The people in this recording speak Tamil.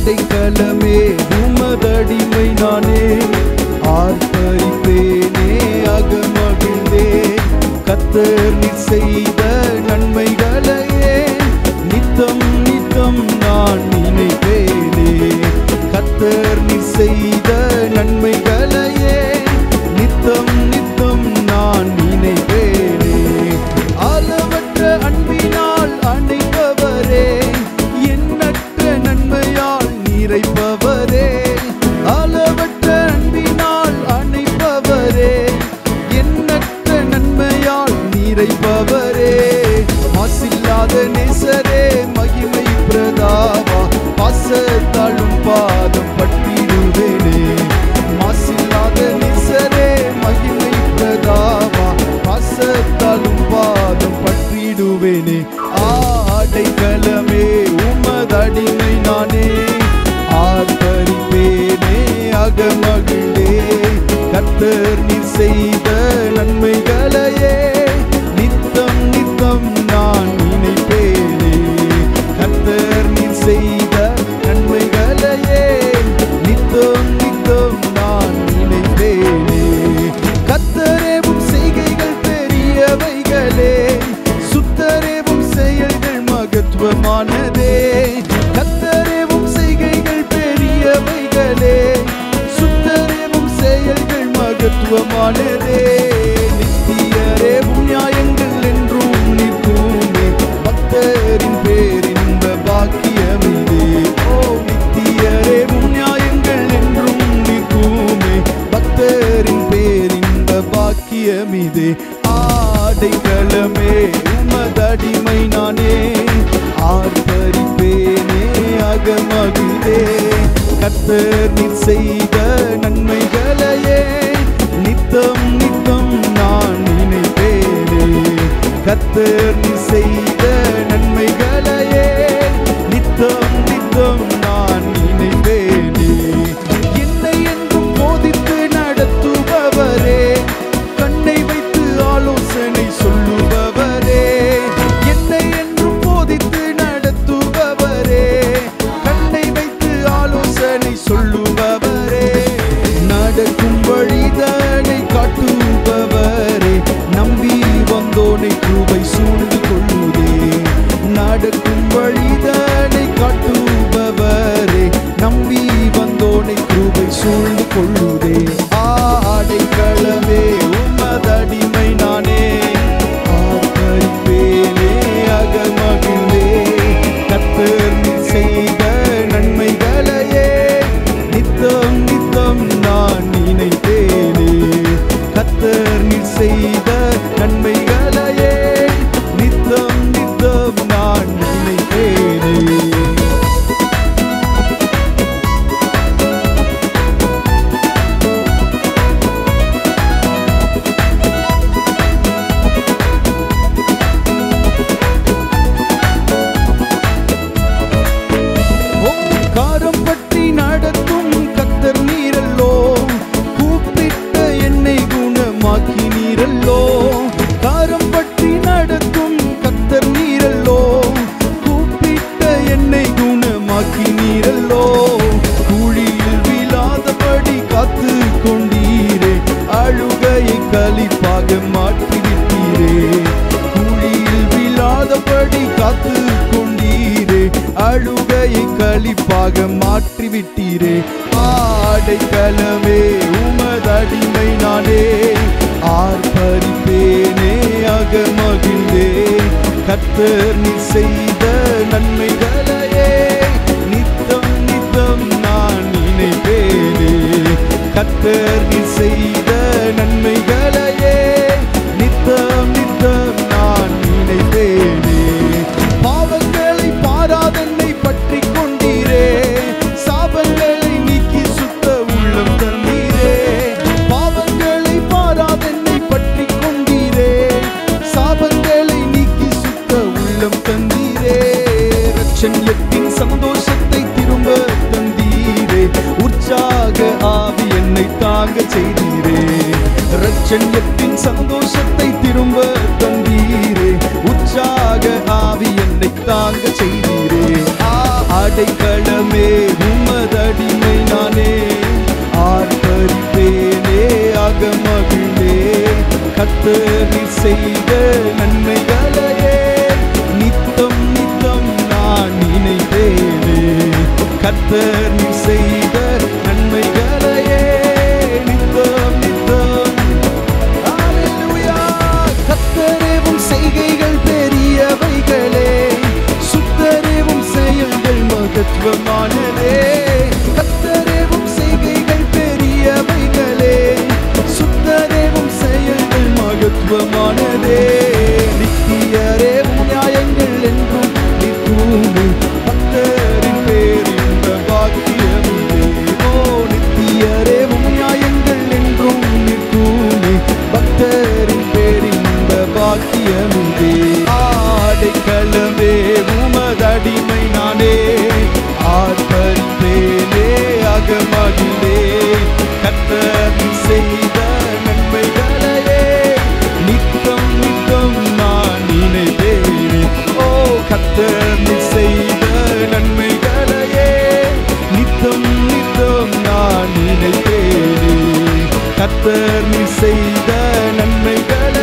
அடைக்கலமே உமதடிமை நானே ஆர்ப்பரிப்பேனே அகமகிழ்ந்தே கத்தர் நீ செய்த நன்மைகளையே நித்தம் நித்தம் நான் நினைப்பேனே கத்தர் நீ செய்த நன்மைகளையே நித்தம் நித்தம் நான் நினைப்பேனே அளவற்ற அன்பினால் அணைப்பவரே எண்ணற்ற நன்மையால் நிறைப்பவரே அளவற்ற அன்பினால் அணைப்பவரே எண்ணற்ற நன்மையால் நிறைப்பவரே மாசில்லாத நேசரே மகிமை பிரதாவா பாசத்தாலும் பாதம் பட்டிடுவேனே மாசில்லாத நேசரே மகிமை பிரதாவா பாசத்தாலும் பாதம் பற்றிடுவேனே ஆடைக்கலமே உமதடிமை நானே ஆர்ப்பரிப்பேனே அகமகிழ்ந்தே கத்தர் நீ செய்த நன்மைகளையே நித்தம் நித்தம் நான் நினைப்பேனே கத்தர் நீ செய்த நன்மைகளையே நித்தம் நித்தம் நான் நினைப்பேனே கத்தரேவும் செய்கைகள் பெரியவைகளே சுத்தரேவும் செயல்கள் மகத்துவமானதே கத்தரேவும் செய்கைகள் பெரியவைகளே சுத்தரேவும் செயல்கள் மகத்துவமானதே நித்தியரேவும் நியாயங்கள் என்றும் நிற்குமே பக்தரின் பேரின்ப பாக்கியமிதே ஓ நித்தியரேவும் நியாயங்கள் என்றும் நிற்குமே பக்தரின் பேரின்ப பாக்கியமிதே ஆடைகளமே உமதடிமை நானே ஆர்ப்பரிப்பேனே அகமகிழ்ந்தே கத்தர் நீ செய்த நன்மைகளையே நித்தம் நித்தம் நான் நினைப்பேனே கத்தர் நீ செய்த நன்மைகளையே நித்தம் நித்தம் நான் நினைப்பேனே என்னை என்றும் போதித்து நடத்துபவரே கண்ணை வைத்து ஆலோசனை சொல்லுபவரே என்னை என்றும் போதித்து நடத்துபவரே கண்ணை வைத்து ஆலோசனை சொல்லுபவரே நடக்கும் வழிதனை காட்டுபவரே நம்பி வந்தோனை கிருபை சூழ்ந்து கொள்ளுதே நடக்கும் வழிதனை காட்டுபவரே நம்பி வந்தோனை கிருபை சூழ்ந்து கொள்ளுதே ஆடைக்களமே உமதடிமை நானே ஆர்ப்பரிப்பேனே அகமகிழ்ந்தே கத்தர் நீ செய்த நன்மைகளையே நித்தம் நித்தம் நான் நினைத்தேனே கத்தர் நீ செய்த நன்மைகளையே நித்தம் நித்தம் நான் நினைத்தேனே காரம் பற்றி நடத்தும் கத்தர் நீரல்லோ கூப்பிட்ட என்னை குணமாக்கி நீரல்லோ காரம் பற்றி நடத்தும் கத்தர் நீரல்லோ கூப்பிட்ட என்னை குணமாக்கி நீரல்லோ குழியில் விழாதபடி காத்து கொண்டீரே அழுகையை கலிப்பாக மாற்றிவிட்டீரே குழியில் விழாதபடி காத்து கொண்டீரே அழுகையை களிப்பாக மாற்றிவிட்டீரே ஆடைக்கலமே உமதடிமை நானே ஆர்ப்பரிப்பேனே அகமகிழ்ந்தே கத்தர் நீ செய்த நன்மைகளையே நித்தம் நித்தம் நான் நினைப்பேனே கத்தர் நீ செய்த நன்மைகளையே நித்தம் நித்தம் நான் நினைப்பேனே பாவங்களை பாராதென்னை பற்றி கொண்டீரே சாபங்களை நீக்கி சுத்த உள்ளம் தந்தீரே பாவங்களை பாராதென்னை பற்றி கொண்டீரே சாபங்களை நீக்கி சுத்த உள்ளம் தந்தீரே ரட்சண்யத்தின் சந்தோஷத்தை திரும்ப தந்தீரே உற்சாக ஆவி என்னை தாங்க செய்தீரே ரட்சண்யத்தின் சந்தோஷத்தை திரும்ப தந்தீரே உற்சாக ஆவி என்னை தாங்க செய்தீரே ஆ அடைக்கலமே உம் கத்தர் நீ செய்த நன்மைகளையே நித்தம் நித்தம் நான் நினைப்பேனே கத்தர் நீ செய்த நன்மைகளையே நித்தம் நித்தம் ஹalleluya கத்தரேவும் செய்கைகள் பெரியவைகளே சுத்தரேவும் செயல்கள் மகத்துவமானதே கத்தரேவும் செய்கைகள் பெரியவைகளே சுத்தரேவும் செயல்கள் மகத்துவமானதே நித்தியரேவும் நியாயங்கள் என்றும் நிற்கூடு பக்தரின் பேரின்ப பாக்கியமே ஓ நித்தியரேவும் நியாயங்கள் என்றும் நிற்கூடு பக்தரின் பேரின்ப பாக்கியமே ஆடைக்களமே உமதடிமை நானே ஆர்ப்பரிப்பேனே அகமகிலே கத்தர் செய்த நன்மைகளையே நித்தம் நித்தம் நான் நினைப்பேனே ஓ கத்தர் செய்த நன்மைகளையே நித்தம் நித்தம் நான் நினைப்பேனே கத்தர் நீ செய்த நன்மைகள்